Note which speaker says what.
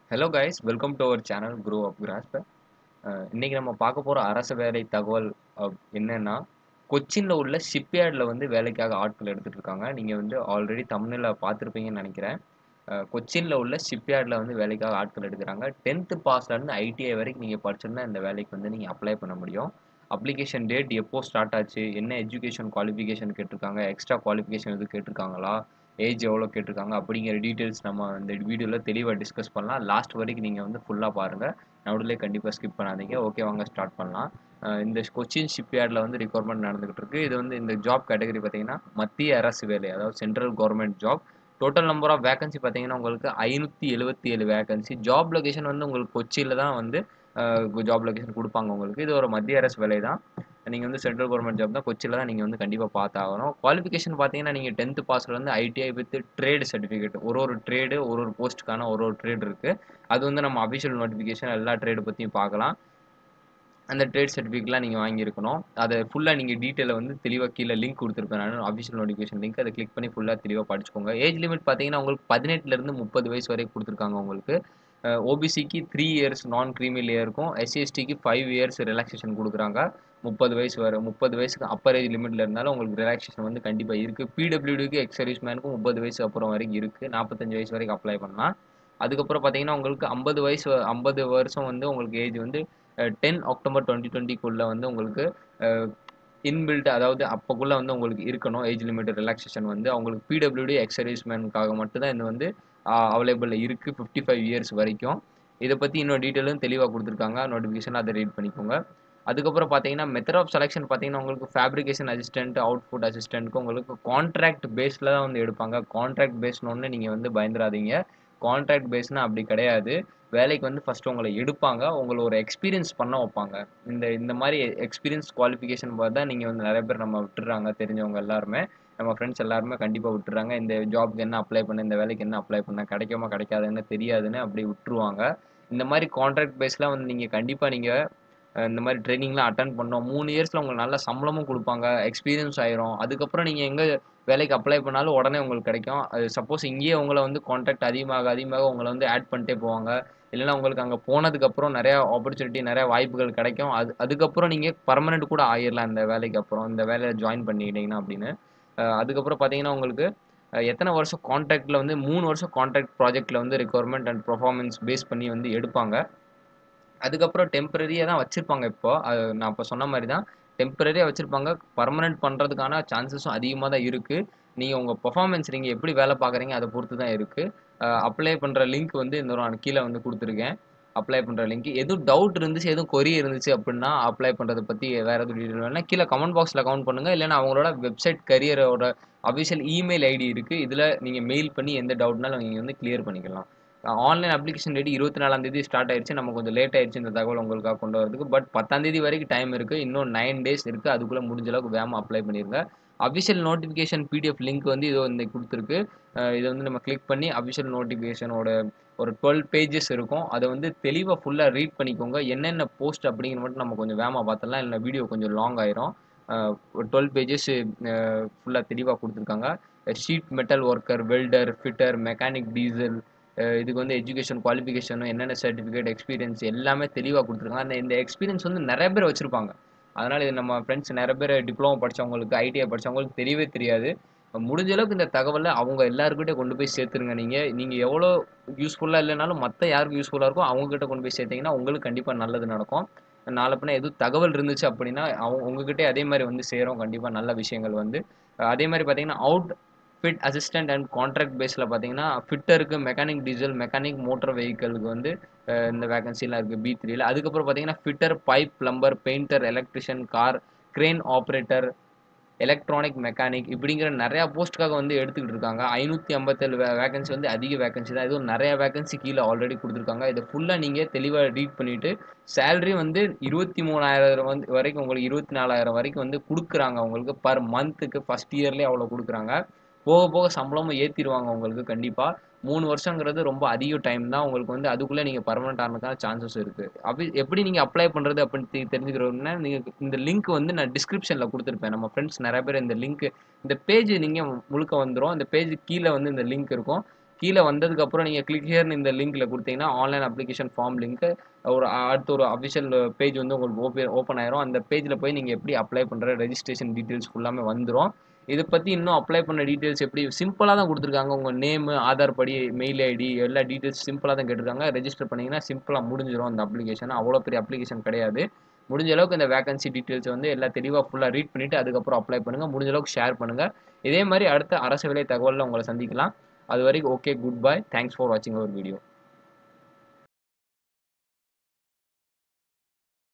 Speaker 1: hello guys welcome to our channel grow up grasp இன்றைக்கி நம்ம பார்க்க போகிற அரசு வேலை தகவல் அப்- என்னன்னா கொச்சினில் உள்ள ஷிப்யார்டில் வந்து வேலைக்காக ஆட்கள் எடுத்துகிட்டு இருக்காங்க நீங்கள் வந்து ஆல்ரெடி தமிழில் பார்த்துருப்பீங்கன்னு நினைக்கிறேன் கொச்சினில் உள்ள ஷிப்யார்டில் வந்து வேலைக்காக ஆட்கள் எடுக்கிறாங்க டென்த்து பாஸ்லேருந்து ஐடிஐ வரைக்கும் நீங்கள் படிச்சிருந்தா இந்த வேலைக்கு வந்து நீங்கள் அப்ளை பண்ண முடியும் அப்ளிகேஷன் டேட் எப்போ ஸ்டார்ட் ஆச்சு என்ன எஜுகேஷன் குவாலிஃபிகேஷன் கேட்டிருக்காங்க எக்ஸ்ட்ரா குவாலிஃபிகேஷன் எதுவும் கேட்டிருக்காங்களா ஏஜ் எவ்வளோ கேட்டிருக்காங்க அப்படிங்கிற டீட்டெயில்ஸ் நம்ம இந்த வீடியோவில் தெளிவாக டிஸ்கஸ் பண்ணலாம் லாஸ்ட் வரைக்கும் நீங்கள் வந்து ஃபுல்லாக பாருங்கள் நடுவில் கண்டிப்பாக ஸ்கிப் பண்ணாதீங்க ஓகே வாங்க ஸ்டார்ட் பண்ணலாம் அஹ் இந்த கொச்சின் ஷிப்யார்டில் வந்து ரெக்ரூட்மெண்ட் நடந்துகிட்டு இருக்கு இது வந்து இந்த ஜாப் கேட்டகரி பார்த்தீங்கன்னா மத்திய அரசு வேலை அதாவது central government job total number of vacancy பார்த்தீங்கன்னா உங்களுக்கு ஐநூற்றி எழுபத்தி ஏழு வேகன்சி ஜாப் லொகேஷன் வந்து உங்களுக்கு கொச்சியில் தான் வந்து ஜாப் லொகேஷன் கொடுப்பாங்க உங்களுக்கு இது ஒரு மத்திய அரசு வேலை தான் நீங்கள் வந்து சென்ட்ரல் கவர்மெண்ட் ஜாப் தான் கொச்சியில் தான் நீங்கள் வந்து கண்டிப்பாக பார்த்தாகணும் குவாலிஃபிகேஷன் பார்த்தீங்கன்னா நீங்கள் டென்த்து பாஸ்லேருந்து ஐடிஐ வித் ட்ரேடு சர்டிஃபிகேட் ஒரு ஒரு ட்ரேடு ஒரு ஒரு போஸ்ட்டுக்கான ஒரு ஒரு ட்ரேட் இருக்குது அது வந்து நம்ம அஃபிஷியல் நோட்டிஃபிகேஷன் எல்லா ட்ரேடு பற்றியும் பார்க்கலாம் அந்த ட்ரேட் சர்டிஃபிகேட்லாம் நீங்கள் வாங்கியிருக்கணும் அதை ஃபுல்லாக நீங்கள் டீட்டெயிலை வந்து தெளிவாக கீழே லிங்க் கொடுத்துருப்பேன் நான் அஃபிஷியல் நோட்டிஃபிகேஷன் லிங்க் அதை கிளிக் பண்ணி ஃபுல்லாக தெளிவாக படிச்சுக்கோங்க ஏஜ் லிமிட் பார்த்தீங்கன்னா உங்களுக்கு பதினெட்டுலேருந்து முப்பது வயசு வரைக்கும் கொடுத்துருக்காங்க உங்களுக்கு ஓபிசிக்கு த்ரீ இயர்ஸ் நான் க்ரீமி லேயருக்கும் எஸ்சிஎஸ்டிக்கு ஃபைவ் இயர்ஸ் ரிலாக்ஸேஷன் கொடுக்குறாங்க முப்பது வயசு வரை முப்பது வயசுக்கு அப்பர் ஏஜ் லிமிட்டில் இருந்தாலும் உங்களுக்கு ரிலாக்ஸேஷன் வந்து கண்டிப்பாக இருக்குது பிடபிள்யூடிக்கு எக்ஸ் சர்வீஸ் மேனுக்கும் முப்பது வயசு அப்புறம் வரைக்கும் இருக்குது நாற்பத்தஞ்சு வயசு வரைக்கும் அப்ளை பண்ணலாம் அதுக்கப்புறம் பார்த்தீங்கன்னா உங்களுக்கு ஐம்பது வயசு ஐம்பது வருஷம் வந்து உங்களுக்கு ஏஜ் வந்து டென் அக்டோபர் டுவெண்ட்டி டுவெண்ட்டிக்குள்ளே வந்து உங்களுக்கு இன்பில்ட் அதாவது அப்போக்குள்ளே வந்து உங்களுக்கு இருக்கணும் ஏஜ் லிமிட் ரிலாக்ஸேஷன் வந்து அவங்களுக்கு பிடபிள்யூடி எக்ஸ் சர்வீஸ்மேனுக்காக மட்டும்தான் இது வந்து அவைலபிள் இருக்குது ஃபிஃப்டி ஃபைவ் இயர்ஸ் வரைக்கும் இதை பற்றி இன்னும் டீட்டெயிலும் தெளிவாக கொடுத்துருக்காங்க நோட்டிஃபிகேஷன் அதை ரீட் பண்ணிக்கோங்க அதுக்கப்புறம் பார்த்தீங்கன்னா மெத்தட் ஆஃப் செலெக்ஷன் பார்த்தீங்கன்னா உங்களுக்கு ஃபேப்ரிகேஷன் அசிஸ்டன்ட் அவுட்புட் அசிஸ்டன்ட்க்கு உங்களுக்கு கான்ட்ராக்ட் பேஸில் தான் வந்து எடுப்பாங்க கான்ட்ராக்ட் பேஸ்னு நீங்கள் வந்து பயந்துடாதீங்க கான்ட்ராக்ட் பேஸ்னால் அப்படி கிடையாது வேலைக்கு வந்து ஃபஸ்ட்டு உங்களை எடுப்பாங்க உங்களை ஒரு எக்ஸ்பீரியன்ஸ் பண்ண வைப்பாங்க இந்த இந்த மாதிரி எக்ஸ்பீரியன்ஸ் குவாலிஃபிகேஷன் பார்த்து தான் நீங்கள் வந்து நிறைய பேர் நம்ம விட்டுறாங்க தெரிஞ்சவங்க எல்லாருமே நம்ம ஃப்ரெண்ட்ஸ் எல்லாருமே கண்டிப்பாக விட்டுறாங்க இந்த ஜாப்க்கு என்ன அப்ளை பண்ண இந்த வேலைக்கு என்ன அப்ளை பண்ண கிடைக்குமா கிடைக்காதுன்னு தெரியாதுன்னு அப்படி விட்டுருவாங்க இந்த மாதிரி கான்ட்ராக்ட் பேஸில் வந்து நீங்கள் கண்டிப்பாக நீங்கள் இந்த மாதிரி ட்ரைனிங்லாம் அட்டன் பண்ணோம் மூணு இயர்ஸில் உங்களுக்கு நல்ல சம்பளமும் கொடுப்பாங்க எக்ஸ்பீரியன்ஸ் ஆயிரும் அதுக்கப்புறம் நீங்கள் எங்கே வேலைக்கு அப்ளை பண்ணாலும் உடனே உங்களுக்கு கிடைக்கும் அது சப்போஸ் இங்கேயே உங்களை வந்து கான்ட்ராக்ட் அதிகமாக அதிகமாக உங்களை வந்து ஆட் பண்ணிட்டே போவாங்க இல்லைன்னா உங்களுக்கு அங்கே போனதுக்கப்புறம் நிறையா ஆப்பர்ச்சுனிட்டி நிறையா வாய்ப்புகள் கிடைக்கும் அது அதுக்கப்புறம் நீங்கள் பர்மனெண்ட் கூட ஆயிடலாம் இந்த வேலைக்கு அப்புறம் இந்த வேலையை ஜாயின் பண்ணிக்கிட்டீங்கன்னா அப்படின்னு அஹ் அதுக்கப்புறம் பார்த்தீங்கன்னா உங்களுக்கு அஹ் எத்தனை வருஷம் கான்ட்ராக்டில் வந்து மூணு வருஷம் கான்ட்ராக்ட் ப்ராஜெக்ட்டில் வந்து ரெக்குவயர்மெண்ட் அண்ட் பர்ஃபார்மன்ஸ் பேஸ் பண்ணி வந்து எடுப்பாங்க அதுக்கப்புறம் டெம்பரரியாக தான் வச்சுருப்பாங்க இப்போ அது நான் இப்போ சொன்ன மாதிரி தான் டெம்பரரியாக வச்சுருப்பாங்க பர்மனெண்ட் பண்ணுறதுக்கான சான்சஸும் அதிகமாக தான் இருக்குது நீங்கள் உங்கள் பர்ஃபார்மன்ஸ் நீங்கள் எப்படி வேலை பார்க்குறீங்க அதை பொறுத்து தான் இருக்குது அப்ளை பண்ணுற லிங்க் வந்து இந்த ஒரு நான் கீழே வந்து கொடுத்துருக்கேன் அப்ளை பண்ணுற லிங்க் எதுவும் டவுட் இருந்துச்சு எதுவும் கொரி இருந்துச்சு அப்படின்னா அப்ளை பண்ணுறதை பற்றி வேறு எதுவும் டீட்டெயில் வேணா கீழே கமெண்ட் பாக்ஸில் கமெண்ட் பண்ணுங்கள் இல்லைன்னா அவங்களோட வெப்சைட் கரியரோட அஃபிஷியல் இமெயில் ஐடி இருக்குது இதில் நீங்கள் மெயில் பண்ணி எந்த டவுட்னாலும் நீங்கள் வந்து கிளியர் பண்ணிக்கலாம் ஆன்லைன் அப்ளிகேஷன் டேட் இருபத்தி நாலாம் தேதி ஸ்டார்ட் ஆயிடுச்சு நம்ம கொஞ்சம் லேட் ஆயிடுச்சு இந்த தகவல் உங்களுக்காக கொண்டு வரதுக்கு பட் பத்தாம் தேதி வரைக்கும் டைம் இருக்குது இன்னும் நைன் டேஸ் இருக்குது அதுக்குள்ளே முடிஞ்ச அளவுக்கு வேகமாக அப்ளை பண்ணிருங்க அஃபிஷியல் நோட்டிஃபிகேஷன் பிடிஎஃப் லிங்க் வந்து இதோ இந்த கொடுத்துருக்கு அஹ் இதை வந்து நம்ம கிளிக் பண்ணி அஃபிஷியல் நோட்டிஃபிகேஷனோட ஒரு டுவெல் பேஜஸ் இருக்கும் அதை வந்து தெளிவாக ஃபுல்லாக ரீட் பண்ணிக்கோங்க என்னென்ன போஸ்ட் அப்படிங்கிற மட்டும் நம்ம கொஞ்சம் வேகமாக பார்த்துடலாம் இல்லை வீடியோ கொஞ்சம் லாங் ஆயிரும் ஒரு டுவெல் பேஜஸ் ஃபுல்லாக தெளிவாக கொடுத்துருக்காங்க sheet metal worker welder fitter mechanic diesel இதுக்கு வந்து எஜுகேஷன் குவாலிஃபிகேஷன் என்னென்ன சர்டிஃபிகேட் எக்ஸ்பீரியன்ஸ் எல்லாமே தெளிவாக கொடுத்துருக்காங்க அந்த இந்த எக்ஸ்பீரியன்ஸ் வந்து நிறைய பேர் வச்சுருப்பாங்க அதனால் இது நம்ம ஃப்ரெண்ட்ஸ் நிறைய பேர் டிப்ளமோ படித்தவங்களுக்கு ஐடிஐ படித்தவங்களுக்கு தெரியவே தெரியாது முடிஞ்ச அளவுக்கு இந்த தகவலை அவங்க எல்லாருக்கிட்டே கொண்டு போய் சேர்த்துருங்க நீங்கள் நீங்கள் எவ்வளோ யூஸ்ஃபுல்லாக இல்லைனாலும் மற்ற யாருக்கு யூஸ்ஃபுல்லாக இருக்கோ அவங்ககிட்ட கொண்டு போய் சேர்த்தீங்கன்னா உங்களுக்கு கண்டிப்பாக நல்லது நடக்கும் நாளை பின்ன எதுவும் தகவல் இருந்துச்சு அப்படின்னா அவங்க உங்ககிட்டே அதே மாதிரி வந்து சேரும் கண்டிப்பாக நல்ல விஷயங்கள் வந்து அதே மாதிரி பார்த்தீங்கன்னா outfit assistant and contract பேஸில் பார்த்தீங்கன்னா ஃபிட்டருக்கு மெக்கானிக் டீசல் மெக்கானிக் மோட்டர் வெஹிக்கிளுக்கு வந்து அஹ் இந்த வேகன்சிலாம் இருக்குது பி த்ரீல அதுக்கப்புறம் பார்த்தீங்கன்னா fitter pipe plumber painter electrician car crane operator electronic mechanic இப்படிங்கிற நிறையா போஸ்ட்டுக்காக வந்து எடுத்துக்கிட்டு இருக்காங்க ஐநூற்றி ஐம்பத்தேழு வே வேகன்சி வந்து அதிக வேகன்சி தான் இதுவும் நிறையா வேகன்சி கீழே ஆல்ரெடி கொடுத்துருக்காங்க இதை ஃபுல்லாக நீங்கள் தெளிவாக ரீட் பண்ணிவிட்டு சேலரி வந்து இருபத்தி மூணாயிரம் வந்து வரைக்கும் உங்களுக்கு இருபத்தி நாலாயிரம் வரைக்கும் வந்து கொடுக்குறாங்க உங்களுக்கு பர் மந்த்துக்கு ஃபஸ்ட் இயர்லேயே அவ்வளோ கொடுக்குறாங்க போக போக சம்பளமும் ஏற்றிடுவாங்க உங்களுக்கு கண்டிப்பாக மூணு வருஷங்கிறது ரொம்ப அதிக டைம் தான் உங்களுக்கு வந்து அதுக்குள்ளே நீங்கள் பர்மனெண்ட் ஆனதுக்கான சான்சஸ் இருக்குது அப்படி எப்படி நீங்கள் அப்ளை பண்ணுறது அப்படின்னு தெ- தெரிஞ்சுக்கிறோன்னா நீங்கள் இந்த லிங்க் வந்து நான் டிஸ்கிரிப்ஷனில் கொடுத்துருப்பேன் நம்ம ஃப்ரெண்ட்ஸ் நிறைய பேர் இந்த லிங்க் இந்த பேஜ் நீங்கள் முழுக்க வந்துடும் இந்த பேஜ் கீழே வந்து இந்த லிங்க் இருக்கும் கீழே வந்ததுக்கப்புறம் நீங்கள் கிளிக் ஹியர்னு இந்த லிங்க்கில் கொடுத்தீங்கன்னா ஆன்லைன் அப்ளிகேஷன் ஃபார்ம் லிங்க்கு ஒரு அடுத்த ஒரு அஃபிஷியல் பேஜ் வந்து உங்களுக்கு ஓப்பன் ஓப்பன் ஆயிரும் அந்த பேஜில் போய் நீங்கள் எப்படி அப்ளை பண்ணுற ரெஜிஸ்ட்ரேஷன் டீட்டெயில்ஸ் ஃபுல்லாமே வந்துடும் இதை பற்றி இன்னும் அப்ளை பண்ண டீட்டெயில்ஸ் எப்படி சிம்பிளாக தான் கொடுத்துருக்காங்க உங்கள் நேமு ஆதார் படி மெயில் ஐடி எல்லா டீட்டெயில்ஸ் சிம்பிளாக தான் கேட்டிருக்காங்க ரெஜிஸ்டர் பண்ணிங்கன்னா சிம்பிளாக முடிஞ்சிடும் அந்த அப்ளிகேஷன் அவ்வளோ பெரிய அப்ளிகேஷன் கிடையாது முடிஞ்ச அளவுக்கு இந்த வேகன்சி டீட்டெயில்ஸ் வந்து எல்லாம் தெளிவாக ஃபுல்லாக ரீட் பண்ணிவிட்டு அதுக்கப்புறம் அப்ளை பண்ணுங்கள் முடிஞ்ச அளவுக்கு ஷேர் பண்ணுங்கள் இதே மாதிரி அடுத்த அரசு வேலை தகவலில் உங்களை சந்திக்கலாம் அது வரைக்கும் okay good bye thanks for வாட்சிங் அவர் வீடியோ